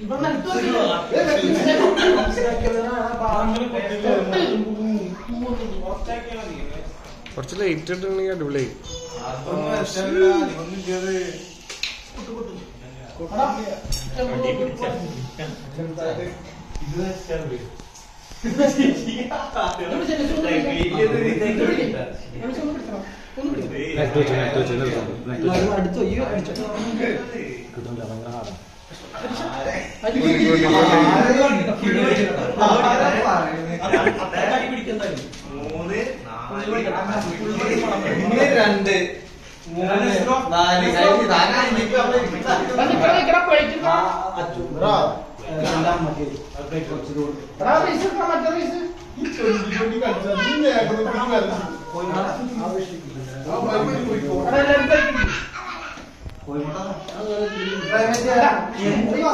കുറച്ച് ലൈറ്റ് ഇട്ടുണ്ടെങ്കിൽ അടിപൊളിയായി അടുത്ത് ഈ അടിച്ചിട്ട് രണ്ട് മൂന്ന് നാല് കഴിഞ്ഞ് രണ്ടാം മതി കുറച്ചുകൂടി കോഴിമുട്ട